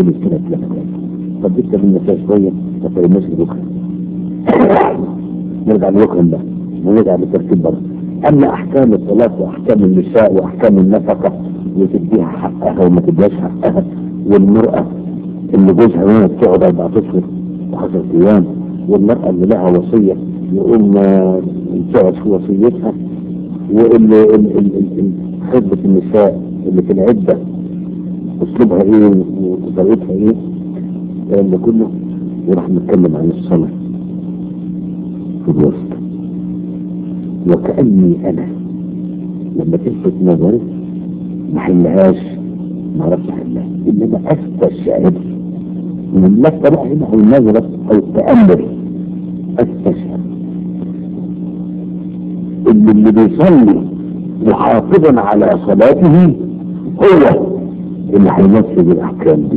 كل الثلاث لا طب لسه من فيها شويه ففي الناس بكره نرجع لبكره بقى ونرجع للترتيب برضه اما احكام الصلاه واحكام النساء واحكام النفقه وتديها حقها وما تديهاش حقها والمراه اللي جوزها هنا بتقعد اربع اشهر وعشر ايام والمراه اللي لها وصيه يقوم آه، تقعد في وصيتها واللي ال- ال- ال- ال- خدمه النساء اللي في العده اسلوبها ايه وطريقتها ايه الكلام ده كله وراح نتكلم عن الصلاه في الوسط وكأني أنا لما تلفت نظري ما حلهاش ما اعرفش احلها انما استشعر من اللفه بقى هنا او النظره او التامل استشعر ان اللي بيصلي محافظا على صلاته هو اللي هينفذ الاحكام دي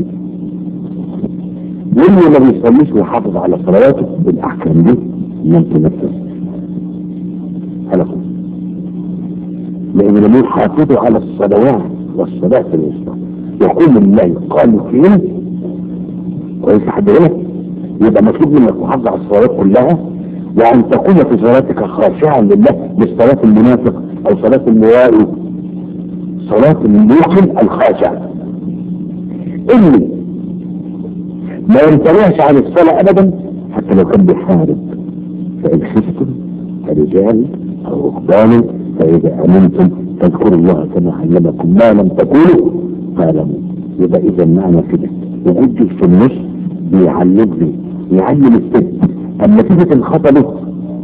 واللي ما بيصليش ويحافظ على صلاته بالاحكام دي لم تنفذ على طول لان لم يحافظوا على الصلوات والصلاه الوسطى يقول الله قالوا فين كويس حد هنا يبقى مطلوب منك محافظه على الصلوات كلها وان تكون في صلاتك خاشعا لله مش صلاه المنافق او صلاه الموائي صلاه الموقن الخاشع اللي ما يمتنعش عن الصلاه ابدا حتى لو كان بيحارب فان خفتم فرجال او ركبان فاذا امنتم فاذكروا الله كما علمكم ما لم تقولوا تعلموا يبقى اذا معنى كده وجودك في النص بيعلمني يعلم الست اما تيجي تنخطبه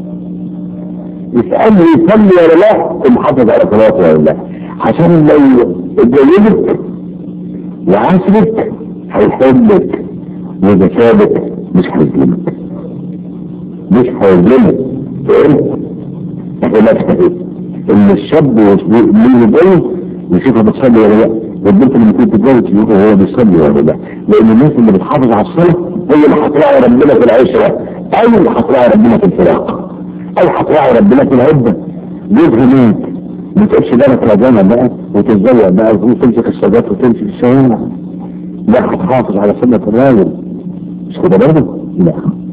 يسألني يصلي ولا لا محافظ على صلاته ولا لا عشان لو اتجوزك وعاشرك هيحبك واذا سابك مش هيظلمك مش هيظلمك فهمت؟ احنا نفتح ان الشاب اللي يتجوز يشوفها بتصلي ولا لا والبنت اللي ممكن تتجوز يشوفها هو بيصلي ولا لا لان الناس اللي بتحافظ على الصلاه هي اللي هتراعي ربنا في العشره او اللي هتراعي ربنا في الفراق او هتراعي ربنا في العده جوزها مات ما تقولش ده انا تراجعنا بقى وتتزوج بقى وتمسك الصداقات وتمسك الشوارع لا هتحافظ على سنه الراجل مش كده برضه؟ لا